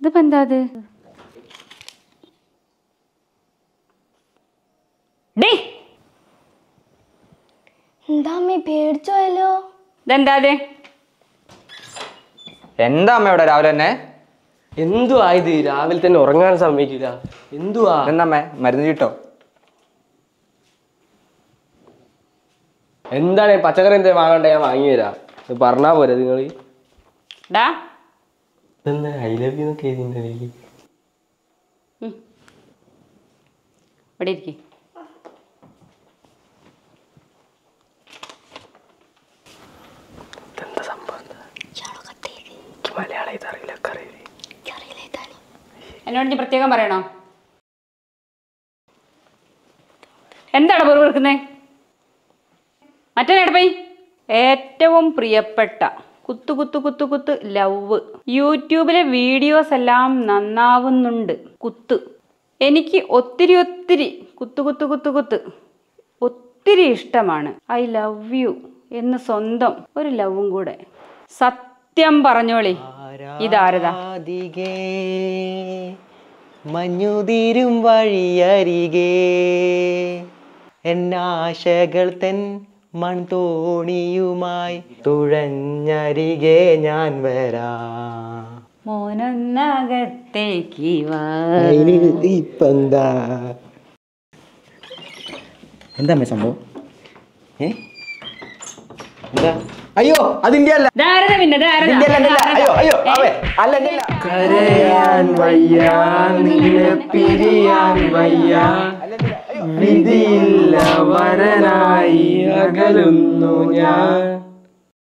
ഇതിപ്പോ എന്താ അത് ഡേ എന്താ അമ്മേ പേടിച്ചോയല്ലോ ഇതെന്താ അത് എന്താ അമ്മ ഇവിടെ രാവിലെ തന്നെ എന്തുവാ ഇത് രാവിലെ തന്നെ ഉറങ്ങാൻ സമ്മതിക്കില്ല എന്തുവാ എന്താ അമ്മേ മരുന്ന് കിട്ടോ എന്താണ് പച്ചക്കറി എന്താ വാങ്ങണ്ട ഞാൻ വാങ്ങി തരാം ഇത് പറഞ്ഞാ പോരെ നിങ്ങൾ ഡാ എന്താ ഐ ലവ് യു എന്നൊക്കെ എഴുതിന്റെ കയ്യില് ഇവിടെ ഇരിക്കേ എന്താ സംഭവം എന്താ? എനിക്ക് മലയാളം ഇതറിയില്ല ഒക്കെ അറിയില്ലേ എന്നോട് ഇനി പ്രത്യേകം പറയണോ എന്താണ് വെറുതെ മറ്റേ പോയി ഏറ്റവും പ്രിയപ്പെട്ട കുത്തു കുത്തു കുത്തു കുത്ത് ലവ് യൂട്യൂബിലെ വീഡിയോസ് എല്ലാം നന്നാവുന്നുണ്ട് കുത്ത് എനിക്ക് ഒത്തിരി ഒത്തിരി കുത്തു കുത്തു കുത്തു കുത്ത് ഒത്തിരി ഇഷ്ടമാണ് ഐ ലവ് യു എന്ന് സ്വന്തം ഒരു ലവും കൂടെ സത്യം പറഞ്ഞോളി ഇതാരതാ ആരാധികേ, മഞ്ഞുതീരും വഴിയരികെ എന്നാശകൾ തൻ മൺതോണിയുമായി തുഴഞ്ഞരികെ ഞാൻ വരാം മോനൊന്നകത്തേക്ക് വാ ഇപ്പെന്താ എന്താ അമ്മേ സംഭവം ഏ എന്താ അയ്യോ അതിന്റെ അല്ല ധാരണ പിന്നെ ധാരണ ഇതിന്റെ അല്ല, ഇതിന്റെ അല്ല. അയ്യോ അയ്യോ അവേ അല്ല ഇതിന്റെ അല്ല. കരയാൻ വയ്യ നിന്നെ പിരിയാൻ വയ്യ വിധിയില്ല വരനായി അകലുന്നു ഞാൻ